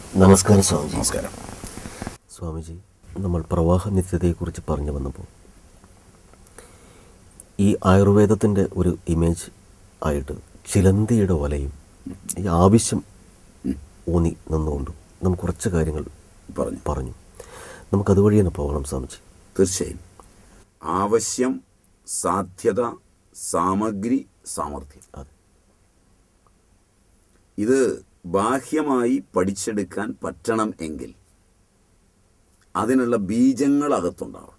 നമസ്കാരം സ്വാമിജി നമസ്കാരം സ്വാമിജി നമ്മൾ പ്രവാഹ നിത്യതയെക്കുറിച്ച് പറഞ്ഞു വന്നപ്പോൾ ഈ ആയുർവേദത്തിൻ്റെ ഒരു ഇമേജ് ആയിട്ട് ചിലന്തിയുടെ വലയും ഈ ആവശ്യം ഊന്നി നിന്നുകൊണ്ട് നമുക്ക് കുറച്ച് കാര്യങ്ങൾ പറഞ്ഞു പറഞ്ഞു നമുക്കതുവഴി തന്നെ പോകണം സ്വാമിജി തീർച്ചയായും ആവശ്യം സാധ്യത സാമഗ്രി സാമർഥ്യം അതെ ഇത് ബാഹ്യമായി പഠിച്ചെടുക്കാൻ പറ്റണം എങ്കിൽ അതിനുള്ള ബീജങ്ങൾ അകത്തുണ്ടാവണം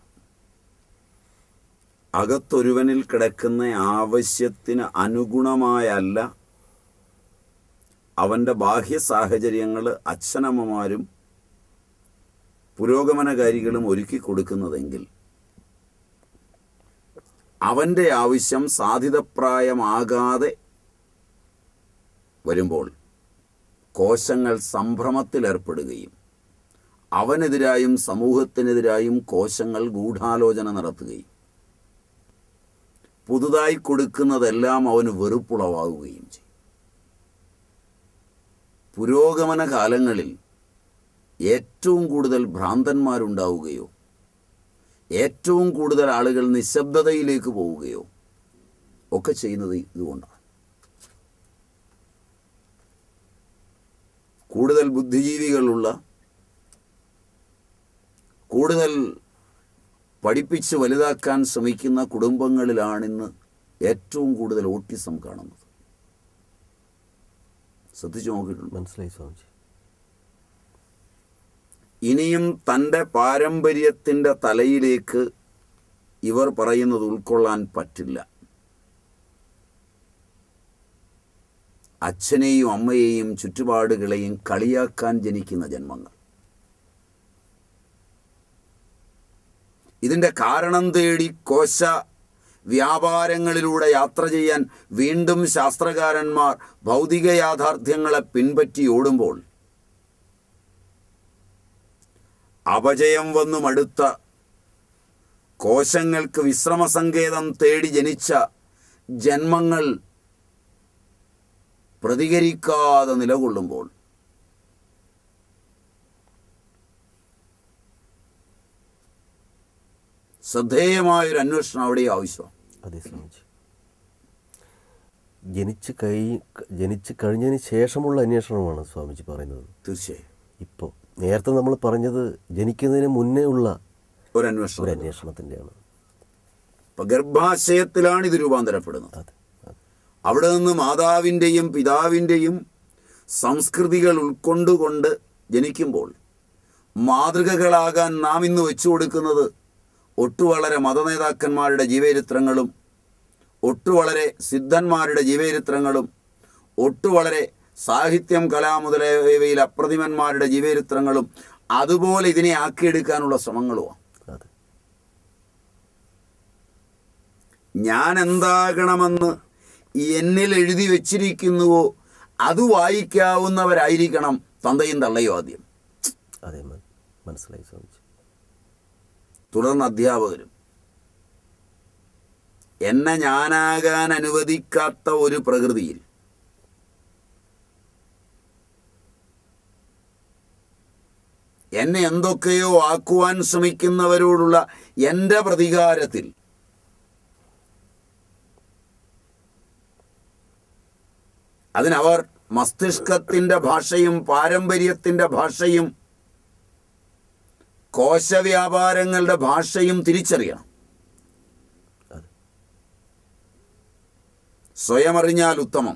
അകത്തൊരുവനിൽ കിടക്കുന്ന ആവശ്യത്തിന് അനുഗുണമായല്ല അവൻ്റെ ബാഹ്യ സാഹചര്യങ്ങൾ അച്ഛനമ്മമാരും പുരോഗമനകാരികളും ഒരുക്കി കൊടുക്കുന്നതെങ്കിൽ അവൻ്റെ ആവശ്യം സാധ്യതപ്രായമാകാതെ വരുമ്പോൾ കോശങ്ങൾ സംഭ്രമത്തിലേർപ്പെടുകയും അവനെതിരായും സമൂഹത്തിനെതിരായും കോശങ്ങൾ ഗൂഢാലോചന നടത്തുകയും പുതുതായി കൊടുക്കുന്നതെല്ലാം അവന് വെറുപ്പുളവാകുകയും ചെയ്യും പുരോഗമന കാലങ്ങളിൽ ഏറ്റവും കൂടുതൽ ഭ്രാന്തന്മാരുണ്ടാവുകയോ ഏറ്റവും കൂടുതൽ ആളുകൾ നിശബ്ദതയിലേക്ക് പോവുകയോ ഒക്കെ ചെയ്യുന്നത് ഇതുകൊണ്ടാണ് കൂടുതൽ ബുദ്ധിജീവികളുള്ള കൂടുതൽ പഠിപ്പിച്ച് വലുതാക്കാൻ ശ്രമിക്കുന്ന കുടുംബങ്ങളിലാണിന്ന് ഏറ്റവും കൂടുതൽ ഓട്ടിസം കാണുന്നത് ശ്രദ്ധിച്ചു നോക്കിയിട്ടുണ്ട് മനസ്സിലായി സ്വാമിജി ഇനിയും തൻ്റെ പാരമ്പര്യത്തിൻ്റെ തലയിലേക്ക് ഇവർ പറയുന്നത് ഉൾക്കൊള്ളാൻ പറ്റില്ല അച്ഛനെയും അമ്മയെയും ചുറ്റുപാടുകളെയും കളിയാക്കാൻ ജനിക്കുന്ന ജന്മങ്ങൾ ഇതിൻ്റെ കാരണം തേടി കോശ വ്യാപാരങ്ങളിലൂടെ യാത്ര ചെയ്യാൻ വീണ്ടും ശാസ്ത്രകാരന്മാർ ഭൗതിക യാഥാർത്ഥ്യങ്ങളെ പിൻപറ്റി ഓടുമ്പോൾ അപജയം വന്നു മടുത്ത കോശങ്ങൾക്ക് വിശ്രമസങ്കേതം തേടി ജനിച്ച ജന്മങ്ങൾ പ്രതികരിക്കാതെ നിലകൊള്ളുമ്പോൾ ശ്രദ്ധേയമായൊരു അന്വേഷണം അവിടെ ആവശ്യമാണ് അതെ സ്വാമിജി ജനിച്ച് കഴി ജനിച്ച് കഴിഞ്ഞതിന് ശേഷമുള്ള അന്വേഷണമാണ് സ്വാമിജി പറയുന്നത് തീർച്ചയായും ഇപ്പോൾ നേരത്തെ നമ്മൾ പറഞ്ഞത് ജനിക്കുന്നതിന് മുന്നേ ഉള്ള ഒരു ഒരു അന്വേഷണം അന്വേഷണത്തിൻ്റെയാണ് ഇപ്പൊ ഗർഭാശയത്തിലാണ് ഇത് രൂപാന്തരപ്പെടുന്നത് അതെ അതെ അവിടെ നിന്ന് മാതാവിൻ്റെയും പിതാവിൻ്റെയും സംസ്കൃതികൾ ഉൾക്കൊണ്ടുകൊണ്ട് ജനിക്കുമ്പോൾ മാതൃകകളാകാൻ നാം ഇന്ന് വെച്ചു കൊടുക്കുന്നത് ഒട്ടുവളരെ മതനേതാക്കന്മാരുടെ ജീവചരിത്രങ്ങളും ഒട്ടുവളരെ സിദ്ധന്മാരുടെ ജീവചരിത്രങ്ങളും ഒട്ടുവളരെ സാഹിത്യം കല മുതലായവയിൽ അപ്രതിമന്മാരുടെ ജീവചരിത്രങ്ങളും അതുപോലെ ഇതിനെ ആക്കിയെടുക്കാനുള്ള ശ്രമങ്ങളുമാണ് അതെ ഞാൻ എന്താകണമെന്ന് എന്നിൽ എഴുതി വച്ചിരിക്കുന്നുവോ അത് വായിക്കാവുന്നവരായിരിക്കണം തന്തയും തള്ളയും ആദ്യം അതെ മൻ- മനസ്സിലായി സ്വാമിജി തുടർന്ന് അധ്യാപകരും എന്നെ ഞാനാകാൻ അനുവദിക്കാത്ത ഒരു പ്രകൃതിയിൽ എന്നെ എന്തൊക്കെയോ ആക്കുവാൻ ശ്രമിക്കുന്നവരോടുള്ള എൻ്റെ പ്രതികാരത്തിൽ അതിനവർ മസ്തിഷ്കത്തിൻ്റെ ഭാഷയും പാരമ്പര്യത്തിൻ്റെ ഭാഷയും കോശവ്യാപാരങ്ങളുടെ ഭാഷയും തിരിച്ചറിയണം അതെ സ്വയം അറിഞ്ഞാൽ ഉത്തമം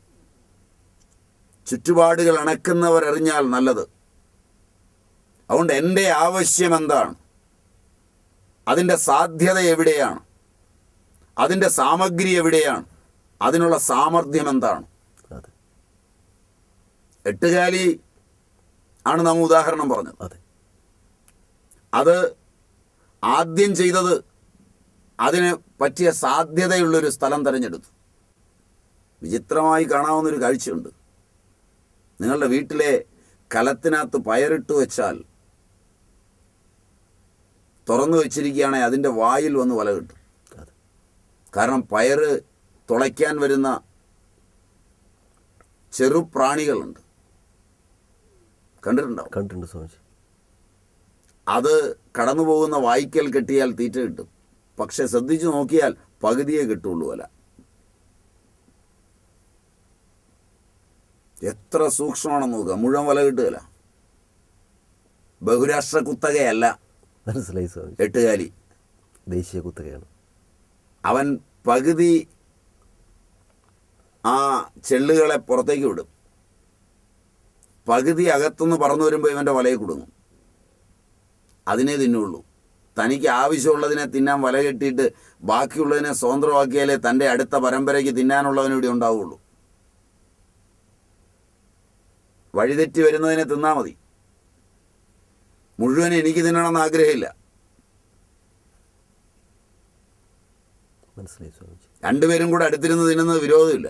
ചുറ്റുപാടുകൾ അണക്കുന്നവർ അറിഞ്ഞാൽ നല്ലത് അതുകൊണ്ട് എൻ്റെ ആവശ്യം എന്താണ് അതിൻ്റെ സാധ്യത എവിടെയാണ് അതിൻ്റെ സാമഗ്രി എവിടെയാണ് അതിനുള്ള സാമർഥ്യം എന്താണ് അതെ എട്ടുകാലി ആണ് നാം ഉദാഹരണം പറഞ്ഞത് അതെ അത് ആദ്യം ചെയ്തത് അതിന് പറ്റിയ സാധ്യതയുള്ളൊരു സ്ഥലം തിരഞ്ഞെടുത്തു വിചിത്രമായി കാണാവുന്നൊരു കാഴ്ചയുണ്ട് നിങ്ങളുടെ വീട്ടിലെ കലത്തിനകത്ത് പയറിട്ട് വെച്ചാൽ തുറന്നു വെച്ചിരിക്കുകയാണെങ്കിൽ അതിൻ്റെ വായിൽ വന്ന് വല കിട്ടും അതെ കാരണം പയറ് തുളയ്ക്കാൻ വരുന്ന ചെറുപ്രാണികളുണ്ട് കണ്ടിട്ടുണ്ടാവും കണ്ടിട്ടുണ്ട് സ്വാമിജി അത് കടന്നു പോകുന്ന വായിക്കൽ കെട്ടിയാൽ തീറ്റ കിട്ടും പക്ഷെ ശ്രദ്ധിച്ചു നോക്കിയാൽ പകുതിയെ കിട്ടുള്ളൂ അല്ല എത്ര സൂക്ഷ്മമാണെന്ന് നോക്കുക മുഴുവൻ വല കിട്ടുകയില്ല ബഹുരാഷ്ട്ര കുത്തകയല്ല മനസ്സിലായി സ്വാമിജി എട്ടുകാലി ദേശീയ കുത്തകയാണ് അവൻ പകുതി ആ ചെള്ളുകളെ പുറത്തേക്ക് വിടും പകുതി അകത്തുനിന്ന് പറന്നു വരുമ്പോൾ ഇവൻ്റെ വലയിൽ കുടുങ്ങും അതിനെ തിന്നുള്ളൂ തനിക്ക് ആവശ്യമുള്ളതിനെ തിന്നാൻ വല കെട്ടിയിട്ട് ബാക്കിയുള്ളതിനെ സ്വതന്ത്രമാക്കിയാലേ തൻ്റെ അടുത്ത പരമ്പരയ്ക്ക് തിന്നാനുള്ളവനിവിടെ ഉണ്ടാവുള്ളൂ വഴിതെറ്റി വരുന്നതിനെ തിന്നാ മതി മുഴുവൻ എനിക്ക് തിന്നണമെന്ന് ആഗ്രഹമില്ല മനസ്സിലായി സ്വാമിജി രണ്ടുപേരും കൂടെ അടുത്തിരുന്ന് തിന്നുന്നത് വിരോധമില്ല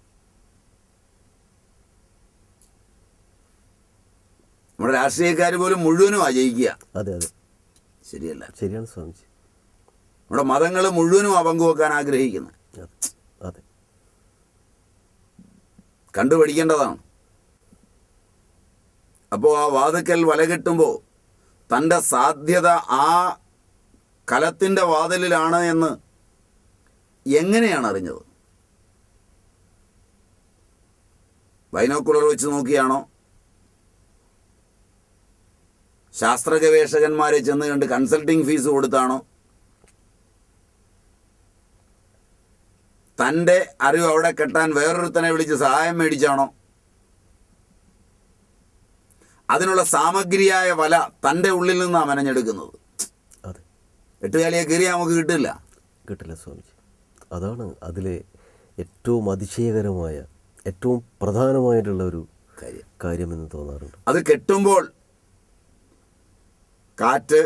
നമ്മുടെ രാഷ്ട്രീയക്കാർ പോലും മുഴുവനും ജയിക്കുക അതെ അതെ ശരിയല്ല ശരിയാണ് സ്വാമിജി നമ്മുടെ മതങ്ങൾ മുഴുവനും ആ പങ്കുവെക്കാൻ ആഗ്രഹിക്കുന്നത് അതെ അതെ കണ്ടുപഠിക്കേണ്ടതാണ് അപ്പോൾ ആ വാതുക്കൽ വല കെട്ടുമ്പോൾ തൻ്റെ സാധ്യത ആ കലത്തിൻ്റെ വാതിലിലാണ് എന്ന് എങ്ങനെയാണ് അറിഞ്ഞത് ബൈനോക്കുലർ വെച്ച് നോക്കിയാണോ ശാസ്ത്ര ഗവേഷകന്മാരെ ചെന്ന് കണ്ട് കൺസൾട്ടിംഗ് ഫീസ് കൊടുത്താണോ തൻ്റെ അറിവ് അവിടെ കെട്ടാൻ വേറൊരുത്തനെ വിളിച്ച് സഹായം മേടിച്ചാണോ അതിനുള്ള സാമഗ്രിയായ വല തൻ്റെ ഉള്ളിൽ നിന്നാണ് മെനഞ്ഞെടുക്കുന്നത് അതെ എട്ടുകാലിയെ കയറിയാൽ നമുക്ക് കിട്ടില്ല കിട്ടില്ല സ്വാമിജി അതാണ് അതിലെ ഏറ്റവും അതിശയകരമായ ഏറ്റവും പ്രധാനമായിട്ടുള്ള ഒരു കാര്യം കാര്യമെന്ന് തോന്നാറുണ്ട് അത് കെട്ടുമ്പോൾ കാറ്റ്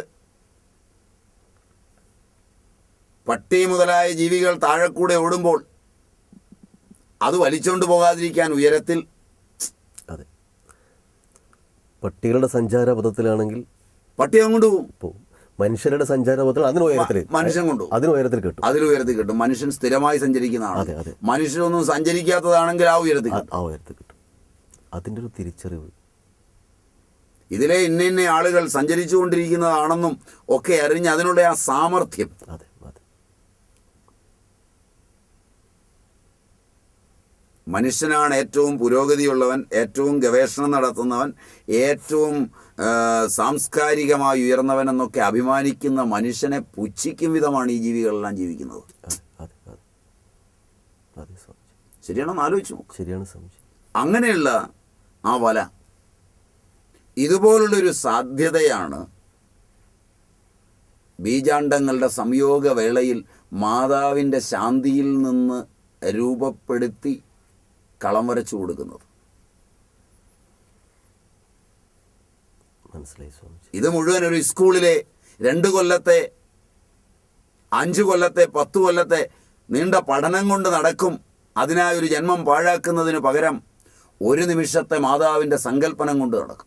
പട്ടി മുതലായ ജീവികൾ താഴെക്കൂടെ ഓടുമ്പോൾ അത് വലിച്ചുകൊണ്ട് പോകാതിരിക്കാൻ ഉയരത്തിൽ അതെ പട്ടികളുടെ സഞ്ചാരപഥത്തിലാണെങ്കിൽ പട്ടി അങ്ങോട്ട് പോകും പോവും മനുഷ്യരുടെ സഞ്ചാരപഥത്തിൽ അതിന് ഉയരത്തിൽ മനുഷ്യൻ കൊണ്ടുപോകും അതിന് ഉയരത്തിൽ കിട്ടും അതിൽ ഉയരത്തിൽ കിട്ടും മനുഷ്യൻ സ്ഥിരമായി സഞ്ചരിക്കുന്നതാണ് അതെ, അതെ. മനുഷ്യരൊന്നും സഞ്ചരിക്കാത്തതാണെങ്കിൽ ആ ഉയരത്തിൽ ആ- കിട്ടും ആ ഉയരത്തിൽ കിട്ടും അതിൻ്റെ ഒരു തിരിച്ചറിവ് ഇതിലെ ഇന്ന ഇന്ന ആളുകൾ സഞ്ചരിച്ചുകൊണ്ടിരിക്കുന്നതാണെന്നും ഒക്കെ അറിഞ്ഞ് അതിനുള്ള ആ സാമർഥ്യം അതെ അതെ മനുഷ്യനാണ് ഏറ്റവും പുരോഗതിയുള്ളവൻ ഏറ്റവും ഗവേഷണം നടത്തുന്നവൻ ഏറ്റവും ആ, സാംസ്കാരികമായി ഉയർന്നവൻ എന്നൊക്കെ അഭിമാനിക്കുന്ന മനുഷ്യനെ പുച്ഛിക്കും വിധമാണ് ഈ ജീവികളെല്ലാം ജീവിക്കുന്നത് അതെ അതെ അതെ അതെ സ്വാമിജി ശരിയാണെന്ന് ആലോചിച്ചു നോക്ക് ശരിയാണ് സ്വാമിജി അങ്ങനെയുള്ള ആ വല ഇതുപോലുള്ളൊരു സാധ്യതയാണ് ബീജാണ്ടങ്ങളുടെ സംയോഗവേളയിൽ മാതാവിൻ്റെ ശാന്തിയിൽ നിന്ന് രൂപപ്പെടുത്തി കളം വരച്ചു കൊടുക്കുന്നത് മനസ്സിലായി സ്വാമിജി ഇത് മുഴുവൻ ഒരു സ്കൂളിലെ രണ്ട് കൊല്ലത്തെ അഞ്ച് കൊല്ലത്തെ പത്ത് കൊല്ലത്തെ നീണ്ട പഠനം കൊണ്ട് നടക്കും അതിനായി ഒരു ജന്മം പാഴാക്കുന്നതിന് പകരം ഒരു നിമിഷത്തെ മാതാവിൻ്റെ സങ്കല്പനം കൊണ്ട് നടക്കും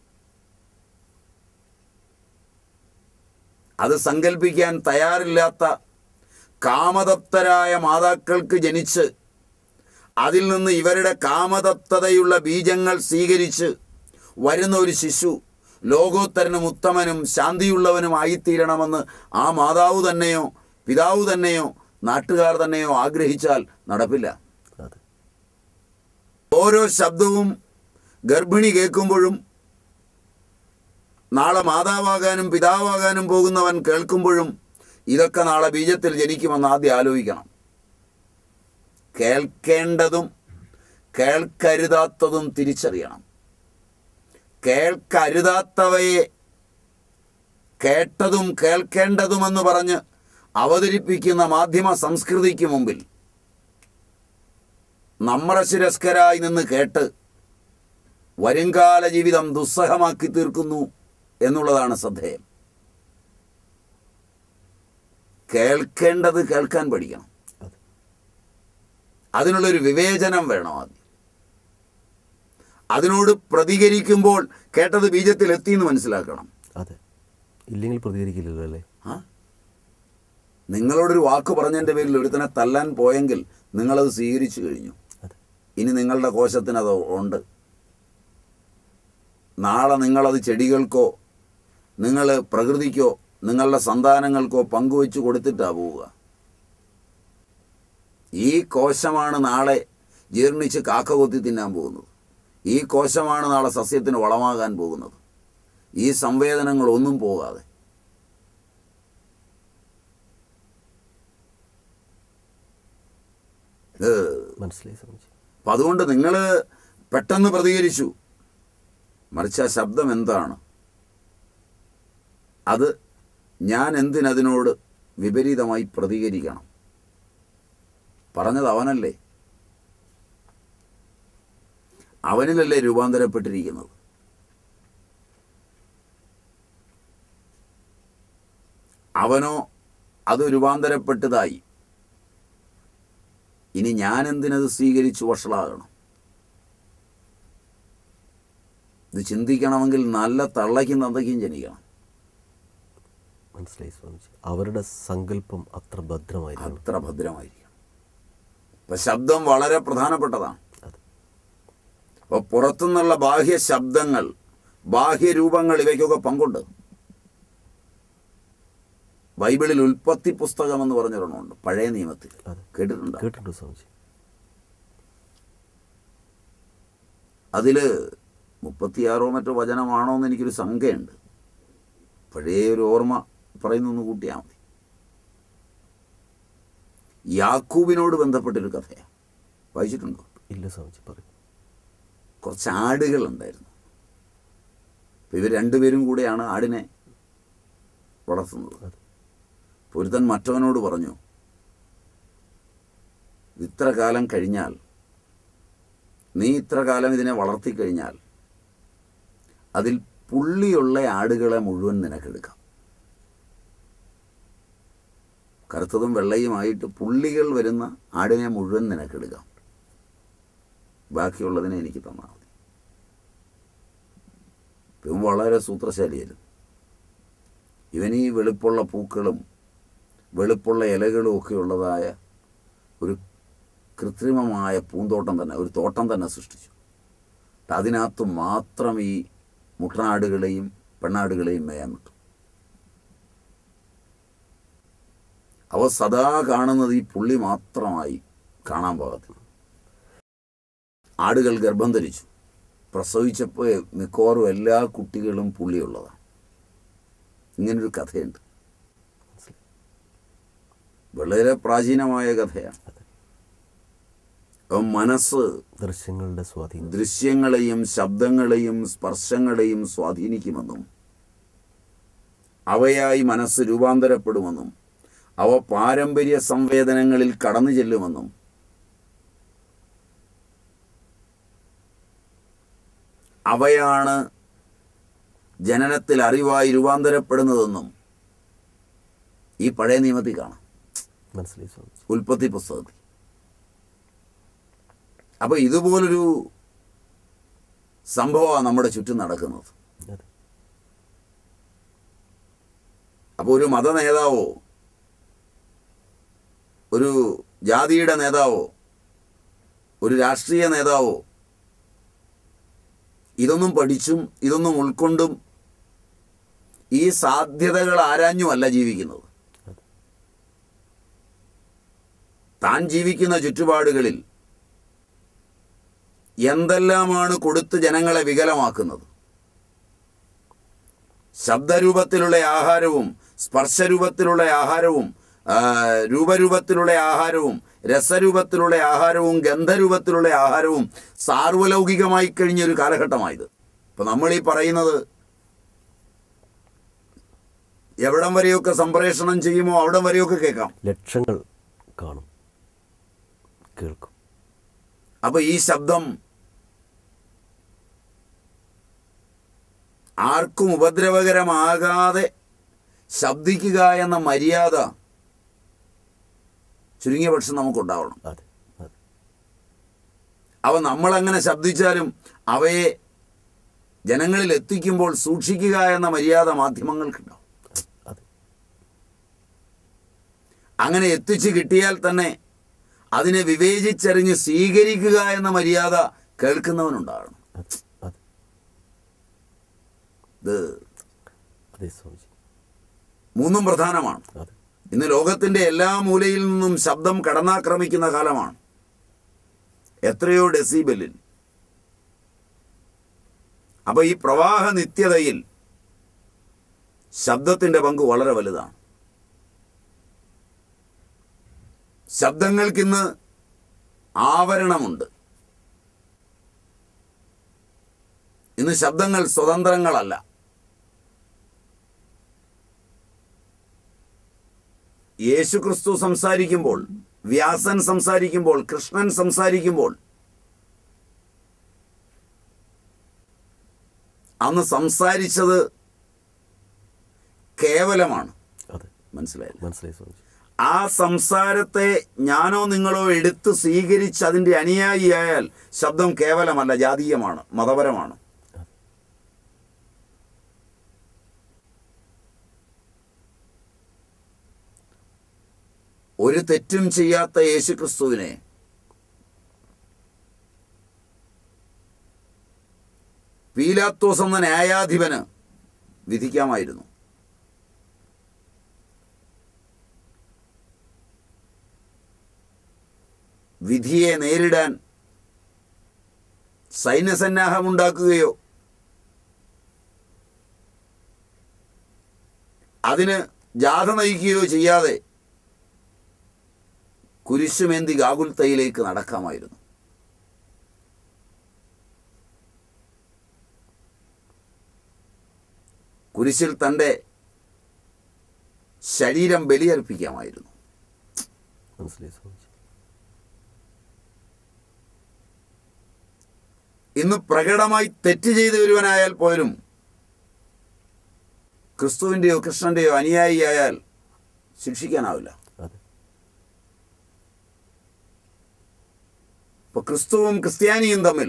അത് സങ്കല്പിക്കാൻ തയ്യാറില്ലാത്ത കാമതപ്തരായ മാതാക്കൾക്ക് ജനിച്ച് അതിൽ നിന്ന് ഇവരുടെ കാമതപ്തതയുള്ള ബീജങ്ങൾ സ്വീകരിച്ച് വരുന്ന ഒരു ശിശു ലോകോത്തരനും ഉത്തമനും ശാന്തിയുള്ളവനും ആയിത്തീരണമെന്ന് ആ മാതാവ് തന്നെയോ പിതാവ് തന്നെയോ നാട്ടുകാർ തന്നെയോ ആഗ്രഹിച്ചാൽ നടപ്പില്ല അതെ ഓരോ ശബ്ദവും ഗർഭിണി കേൾക്കുമ്പോഴും നാളെ മാതാവാകാനും പിതാവാകാനും പോകുന്നവൻ കേൾക്കുമ്പോഴും ഇതൊക്കെ നാളെ ബീജത്തിൽ ജനിക്കുമെന്ന് ആദ്യം ആലോചിക്കണം കേൾക്കേണ്ടതും കേൾക്കരുതാത്തതും തിരിച്ചറിയണം കേൾക്കരുതാത്തവയെ കേട്ടതും കേൾക്കേണ്ടതുമെന്ന് പറഞ്ഞ് അവതരിപ്പിക്കുന്ന മാധ്യമ സംസ്കൃതിക്ക് മുമ്പിൽ നമ്രശിരസ്കരായി നിന്ന് കേട്ട് വരുംകാല ജീവിതം ദുസ്സഹമാക്കി തീർക്കുന്നു എന്നുള്ളതാണ് ശ്രദ്ധേയം കേൾക്കേണ്ടത് കേൾക്കാൻ പഠിക്കണം അതെ അതിനുള്ളൊരു വിവേചനം വേണം ആദ്യം അതിനോട് പ്രതികരിക്കുമ്പോൾ കേട്ടത് ബീജത്തിൽ എത്തിയെന്ന് മനസ്സിലാക്കണം അതെ ഇല്ലെങ്കിൽ പ്രതികരിക്കില്ലല്ലോ അല്ലേ ആ നിങ്ങളോടൊരു വാക്ക് പറഞ്ഞതിൻ്റെ പേരിൽ ഒരുത്തനെ തല്ലാൻ പോയെങ്കിൽ നിങ്ങളത് സ്വീകരിച്ചു കഴിഞ്ഞു അതെ ഇനി നിങ്ങളുടെ കോശത്തിന് അത് ഉണ്ട് നാളെ നിങ്ങളത് ചെടികൾക്കോ നിങ്ങൾ പ്രകൃതിക്കോ നിങ്ങളുടെ സന്താനങ്ങൾക്കോ പങ്കുവെച്ച് കൊടുത്തിട്ടാണ് പോവുക ഈ കോശമാണ് നാളെ ജീർണിച്ച് കാക്ക കൊത്തി തിന്നാൻ പോകുന്നത് ഈ കോശമാണ് നാളെ സസ്യത്തിന് വളമാകാൻ പോകുന്നത് ഈ സംവേദനങ്ങൾ ഒന്നും പോകാതെ ഏഹ് മനസ്സിലായി സ്വാമിജി അപ്പം അതുകൊണ്ട് നിങ്ങൾ പെട്ടെന്ന് പ്രതികരിച്ചു മറിച്ച് ആ ശബ്ദം എന്താണ് അത് ഞാൻ എന്തിനതിനോട് വിപരീതമായി പ്രതികരിക്കണം പറഞ്ഞത് അവനല്ലേ അവനിലല്ലേ രൂപാന്തരപ്പെട്ടിരിക്കുന്നത് അവനോ അത് രൂപാന്തരപ്പെട്ടതായി ഇനി ഞാൻ എന്തിനത് സ്വീകരിച്ചു വഷളാകണം ഇത് ചിന്തിക്കണമെങ്കിൽ നല്ല തള്ളയ്ക്കും തന്തയ്ക്കും ജനിക്കണം മനസ്സിലായി സ്വാമിജി അവരുടെ സങ്കല്പം അത്ര ഭദ്രമായിരിക്കണം അത്ര ഭദ്രമായിരിക്കണം ഇപ്പൊ ശബ്ദം വളരെ പ്രധാനപ്പെട്ടതാണ് അതെ അപ്പൊ പുറത്തുനിന്നുള്ള ബാഹ്യ ശബ്ദങ്ങൾ ബാഹ്യരൂപങ്ങൾ ഇവയ്ക്കൊക്കെ പങ്കുണ്ട് ബൈബിളിൽ ഉൽപ്പത്തി പുസ്തകം എന്ന് പറഞ്ഞൊരെണ്ണമുണ്ട് പഴയ നിയമത്തിൽ അതെ കേട്ടിട്ടുണ്ടോ കേട്ടിട്ടുണ്ട് സ്വാമിജി അതില് മുപ്പത്തിയാറോ മറ്റോ വചനമാണോ എന്ന് എനിക്കൊരു സംഖ്യയുണ്ട് പഴയ ഒരു ഓർമ്മ പറയുന്നൊന്ന് കൂട്ടിയാൽ മതി യാക്കൂബിനോട് ബന്ധപ്പെട്ടൊരു കഥയാണ് വായിച്ചിട്ടുണ്ടോ ഇല്ല സ്വാമിജി പറയും കുറച്ച് ആടുകളുണ്ടായിരുന്നു അപ്പോൾ ഇവർ രണ്ടുപേരും കൂടെയാണ് ആടിനെ വളർത്തുന്നത് അതെ പൊരുത്തൻ മറ്റവനോട് പറഞ്ഞു ഇത്ര കാലം കഴിഞ്ഞാൽ നീ ഇത്ര കാലം ഇതിനെ വളർത്തിക്കഴിഞ്ഞാൽ അതിൽ പുള്ളിയുള്ള ആടുകളെ മുഴുവൻ നിനക്കെടുക്കാം കറുത്തതും വെള്ളയുമായിട്ട് പുള്ളികൾ വരുന്ന ആടിനെ മുഴുവൻ നിനക്കെടുക്കാം ബാക്കിയുള്ളതിനെ എനിക്ക് തന്നാൽ മതി ഇവൻ വളരെ സൂത്രശാലിയായിരുന്നു ഇവൻ ഈ വെളുപ്പുള്ള പൂക്കളും വെളുപ്പുള്ള ഇലകളും ഒക്കെ ഉള്ളതായ ഒരു കൃത്രിമമായ പൂന്തോട്ടം തന്നെ ഒരു തോട്ടം തന്നെ സൃഷ്ടിച്ചു എന്നിട്ട് അതിനകത്ത് മാത്രം ഈ മുട്ടനാടുകളെയും പെണ്ണാടുകളെയും മേയാൻ വിട്ടു അവ സദാ കാണുന്നത് ഈ പുള്ളി മാത്രമായി കാണാൻ പാകത്തിൽ ആടുകൾ ഗർഭം ധരിച്ചു പ്രസവിച്ചപ്പോൾ മിക്കവാറും എല്ലാ കുട്ടികളും പുള്ളിയുള്ളതാണ് ഇങ്ങനൊരു കഥയുണ്ട് വളരെ പ്രാചീനമായ കഥയാണ് അപ്പം മനസ്സ് ദൃശ്യങ്ങളുടെ സ്വാധീനം ദൃശ്യങ്ങളെയും ശബ്ദങ്ങളെയും സ്പർശങ്ങളെയും സ്വാധീനിക്കുമെന്നും അവയായി മനസ്സ് രൂപാന്തരപ്പെടുമെന്നും അവ പാരമ്പര്യ സംവേദനങ്ങളിൽ കടന്നു ചെല്ലുമെന്നും അവയാണ് ജനനത്തിൽ അറിവായി രൂപാന്തരപ്പെടുന്നതെന്നും ഈ പഴയ നിയമത്തിൽ കാണാം മനസ്സിലായി സ്വാമിജി ഉൽപ്പത്തി പുസ്തകത്തിൽ അപ്പോൾ ഇതുപോലൊരു സംഭവമാണ് നമ്മുടെ ചുറ്റും നടക്കുന്നത് അതെ അപ്പോൾ ഒരു മത നേതാവോ ഒരു ജാതിയുടെ നേതാവോ ഒരു രാഷ്ട്രീയ നേതാവോ ഇതൊന്നും പഠിച്ചും ഇതൊന്നും ഉൾക്കൊണ്ടും ഈ സാധ്യതകൾ ആരാഞ്ഞുമല്ല ജീവിക്കുന്നത് താൻ ജീവിക്കുന്ന ചുറ്റുപാടുകളിൽ എന്തെല്ലാമാണ് കൊടുത്ത് ജനങ്ങളെ വികലമാക്കുന്നത് ശബ്ദരൂപത്തിലുള്ള ആഹാരവും സ്പർശരൂപത്തിലുള്ള ആഹാരവും ആ, രൂപരൂപത്തിലുള്ള ആഹാരവും രസരൂപത്തിലുള്ള ആഹാരവും ഗന്ധരൂപത്തിലുള്ള ആഹാരവും സാർവലൗകികമായി കഴിഞ്ഞൊരു കാലഘട്ടമായത് ഇപ്പം നമ്മൾ ഈ പറയുന്നത് എവിടം വരെയൊക്കെ സംപ്രേഷണം ചെയ്യുമോ അവിടം വരെയൊക്കെ കേൾക്കാം ലക്ഷങ്ങൾ കാണും കേൾക്കും അപ്പൊ ഈ ശബ്ദം ആർക്കും ഉപദ്രവകരമാകാതെ ശബ്ദിക്കുക എന്ന മര്യാദ ചുരുങ്ങിയ പക്ഷം നമുക്കുണ്ടാവണം അതെ അതെ അവ നമ്മളങ്ങനെ ശബ്ദിച്ചാലും അവയെ ജനങ്ങളിൽ എത്തിക്കുമ്പോൾ സൂക്ഷിക്കുക എന്ന മര്യാദ മാധ്യമങ്ങൾക്കുണ്ടാവും അതെ അങ്ങനെ എത്തിച്ചു കിട്ടിയാൽ തന്നെ അതിനെ വിവേചിച്ചറിഞ്ഞ് സ്വീകരിക്കുക എന്ന മര്യാദ കേൾക്കുന്നവനുണ്ടാകണം അതെ അതെ ഇത് അതെ സ്വാമിജി മൂന്നും പ്രധാനമാണ് അതെ ഇന്ന് ലോകത്തിന്റെ എല്ലാ മൂലയിൽ നിന്നും ശബ്ദം കടന്നാക്രമിക്കുന്ന കാലമാണ് എത്രയോ ഡെസിബലിൽ അപ്പൊ ഈ പ്രവാഹ നിത്യതയിൽ ശബ്ദത്തിന്റെ പങ്ക് വളരെ വലുതാണ് ശബ്ദങ്ങൾക്കിന്ന് ആവരണമുണ്ട് ഇന്ന് ശബ്ദങ്ങൾ സ്വതന്ത്രങ്ങളല്ല യേശുക്രിസ്തു സംസാരിക്കുമ്പോൾ വ്യാസൻ സംസാരിക്കുമ്പോൾ കൃഷ്ണൻ സംസാരിക്കുമ്പോൾ അന്ന് സംസാരിച്ചത് കേവലമാണ് അതെ മനസ്സിലായില്ല മനസ്സിലായി സ്വാമിജി ആ സംസാരത്തെ ഞാനോ നിങ്ങളോ എടുത്ത് സ്വീകരിച്ച് അതിൻ്റെ അനുയായിയായാൽ ശബ്ദം കേവലമല്ല ജാതീയമാണ് മതപരമാണ് ഒരു തെറ്റും ചെയ്യാത്ത യേശുക്രിസ്തുവിനെ പീലാത്തോസ് എന്ന ന്യായാധിപന് വിധിക്കാമായിരുന്നു വിധിയെ നേരിടാൻ സൈന്യസന്നാഹമുണ്ടാക്കുകയോ അതിന് ജാഥ നയിക്കുകയോ ചെയ്യാതെ കുരിശുമേന്തി ഗാകുൽത്തയിലേക്ക് നടക്കാമായിരുന്നു കുരിശിൽ തൻ്റെ ശരീരം ബലിയർപ്പിക്കാമായിരുന്നു മനസ്സിലായി സ്വാമിജി ഇന്ന് പ്രകടമായി തെറ്റ് ചെയ്ത ഒരുവനായാൽ പോലും ക്രിസ്തുവിൻ്റെയോ കൃഷ്ണൻ്റെയോ അനുയായിയായാൽ ശിക്ഷിക്കാനാവില്ല അതെ ഇപ്പൊ ക്രിസ്തുവും ക്രിസ്ത്യാനിയും തമ്മിൽ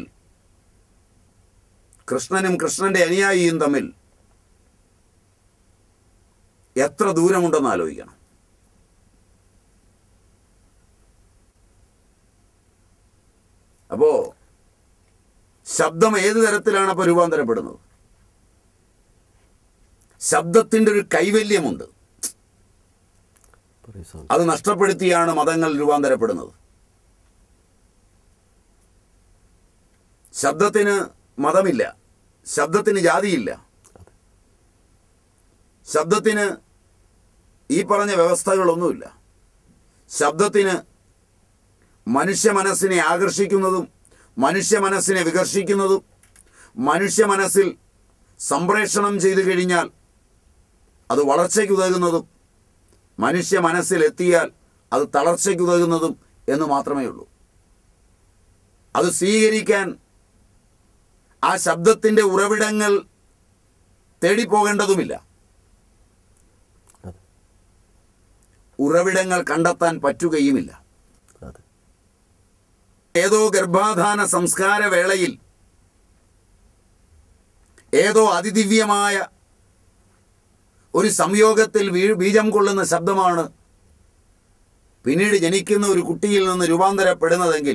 കൃഷ്ണനും കൃഷ്ണന്റെ അനുയായിയും തമ്മിൽ എത്ര ദൂരമുണ്ടെന്ന് ആലോചിക്കണം അപ്പോ ശബ്ദം ഏത് തരത്തിലാണ് അപ്പൊ രൂപാന്തരപ്പെടുന്നത് ശബ്ദത്തിന്റെ ഒരു കൈവല്യമുണ്ട് പറയൂ സ്വാമി അത് നഷ്ടപ്പെടുത്തിയാണ് മതങ്ങൾ രൂപാന്തരപ്പെടുന്നത് ശബ്ദത്തിന് മതമില്ല ശബ്ദത്തിന് ജാതിയില്ല ശബ്ദത്തിന് ഈ പറഞ്ഞ വ്യവസ്ഥകളൊന്നുമില്ല ശബ്ദത്തിന് മനുഷ്യ മനസ്സിനെ ആകർഷിക്കുന്നതും മനുഷ്യ മനസ്സിനെ വികർഷിക്കുന്നതും മനുഷ്യ മനസ്സിൽ സംപ്രേഷണം ചെയ്തു കഴിഞ്ഞാൽ അത് വളർച്ചയ്ക്കുതകുന്നതും മനുഷ്യ മനസ്സിൽ എത്തിയാൽ അത് തളർച്ചയ്ക്കുതകുന്നതും എന്ന് മാത്രമേ ഉള്ളൂ അത് സ്വീകരിക്കാൻ ആ ശബ്ദത്തിൻ്റെ ഉറവിടങ്ങൾ തേടിപ്പോകേണ്ടതുമില്ല അതെ ഉറവിടങ്ങൾ കണ്ടെത്താൻ പറ്റുകയുമില്ല അതെ ഏതോ ഗർഭാധാന സംസ്കാര വേളയിൽ ഏതോ അതിദിവ്യമായ ഒരു സംയോഗത്തിൽ വീ- ബീജം കൊള്ളുന്ന ശബ്ദമാണ് പിന്നീട് ജനിക്കുന്ന ഒരു കുട്ടിയിൽ നിന്ന് രൂപാന്തരപ്പെടുന്നതെങ്കിൽ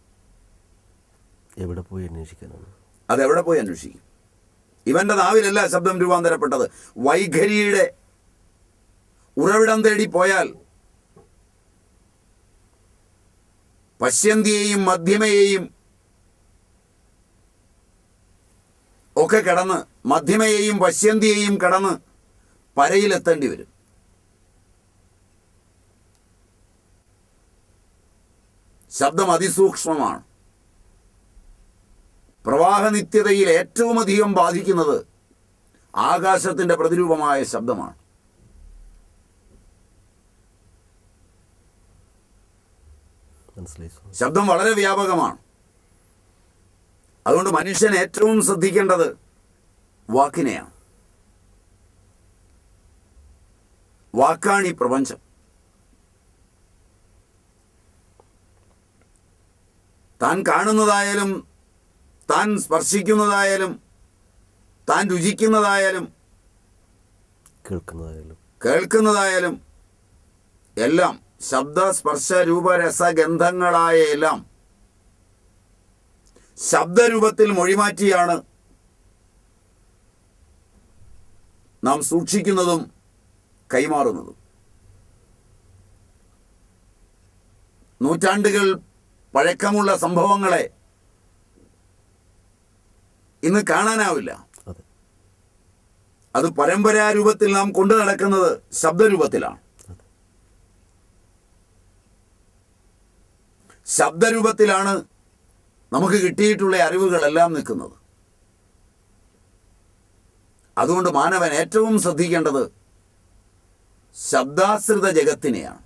എവിടെ പോയി അന്വേഷിക്കാനാണ് അതെവിടെ പോയി അന്വേഷിക്കും ഇവന്റെ നാവിലല്ല ശബ്ദം രൂപാന്തരപ്പെട്ടത് വൈഖരിയുടെ ഉറവിടം തേടി പോയാൽ പശ്യന്തിയെയും മധ്യമയെയും ഒക്കെ കടന്ന് മധ്യമയെയും പശ്യന്തിയെയും കടന്ന് പരയിലെത്തേണ്ടി വരും ശബ്ദം അതിസൂക്ഷ്മമാണ് പ്രവാഹനിത്യതയിൽ ഏറ്റവും അധികം ബാധിക്കുന്നത് ആകാശത്തിന്റെ പ്രതിരൂപമായ ശബ്ദമാണ് മനസ്സിലായി സ്വാമി ശബ്ദം വളരെ വ്യാപകമാണ് അതുകൊണ്ട് മനുഷ്യൻ ഏറ്റവും ശ്രദ്ധിക്കേണ്ടത് വാക്കിനെയാണ് വാക്കാണ് ഈ പ്രപഞ്ചം താൻ കാണുന്നതായാലും താൻ സ്പർശിക്കുന്നതായാലും താൻ രുചിക്കുന്നതായാലും കേൾക്കുന്നതായാലും കേൾക്കുന്നതായാലും എല്ലാം ശബ്ദ സ്പർശ രൂപ രസഗന്ധങ്ങളായ എല്ലാം ശബ്ദരൂപത്തിൽ മൊഴിമാറ്റിയാണ് നാം സൂക്ഷിക്കുന്നതും കൈമാറുന്നതും നൂറ്റാണ്ടുകൾ പഴക്കമുള്ള സംഭവങ്ങളെ ഇന്ന് കാണാനാവില്ല അതെ അത് പരമ്പരാരൂപത്തിൽ നാം കൊണ്ടു നടക്കുന്നത് ശബ്ദരൂപത്തിലാണ് ശബ്ദരൂപത്തിലാണ് നമുക്ക് കിട്ടിയിട്ടുള്ള അറിവുകളെല്ലാം നിൽക്കുന്നത് അതുകൊണ്ട് മാനവൻ ഏറ്റവും ശ്രദ്ധിക്കേണ്ടത് ശബ്ദാശ്രിത ജഗത്തിനെയാണ്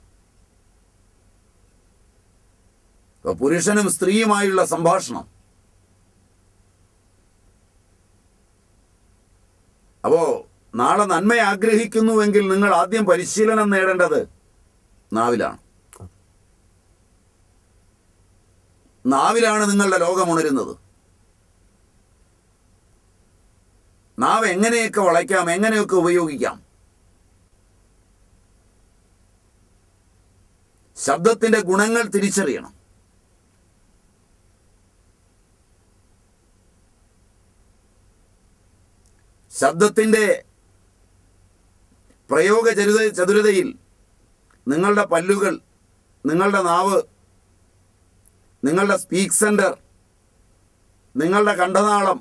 ഇപ്പൊ പുരുഷനും സ്ത്രീയുമായുള്ള സംഭാഷണം അപ്പോ നാളെ നന്മ ആഗ്രഹിക്കുന്നുവെങ്കിൽ നിങ്ങൾ ആദ്യം പരിശീലനം നേടേണ്ടത് നാവിലാണ് നാവിലാണ് നിങ്ങളുടെ ലോകം ഉണരുന്നത് നാവ് എങ്ങനെയൊക്കെ വളയ്ക്കാം എങ്ങനെയൊക്കെ ഉപയോഗിക്കാം ശബ്ദത്തിന്റെ ഗുണങ്ങൾ തിരിച്ചറിയണം ശബ്ദത്തിന്റെ പ്രയോഗ ചരുത ചതുരതയിൽ നിങ്ങളുടെ പല്ലുകൾ നിങ്ങളുടെ നാവ് നിങ്ങളുടെ സ്പീക്ക് സെന്റർ നിങ്ങളുടെ കണ്ഠനാളം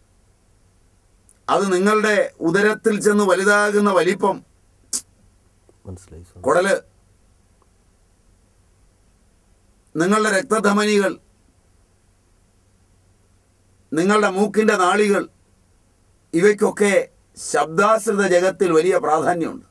അത് നിങ്ങളുടെ ഉദരത്തിൽ ചെന്ന് വലുതാകുന്ന വലിപ്പം മനസ്സിലായി സ്വാമി കുടല് നിങ്ങളുടെ രക്തധമനികൾ നിങ്ങളുടെ മൂക്കിന്റെ നാളികൾ ഇവയ്ക്കൊക്കെ ശബ്ദാശ്രിത ജഗത്തിൽ വലിയ പ്രാധാന്യമുണ്ട്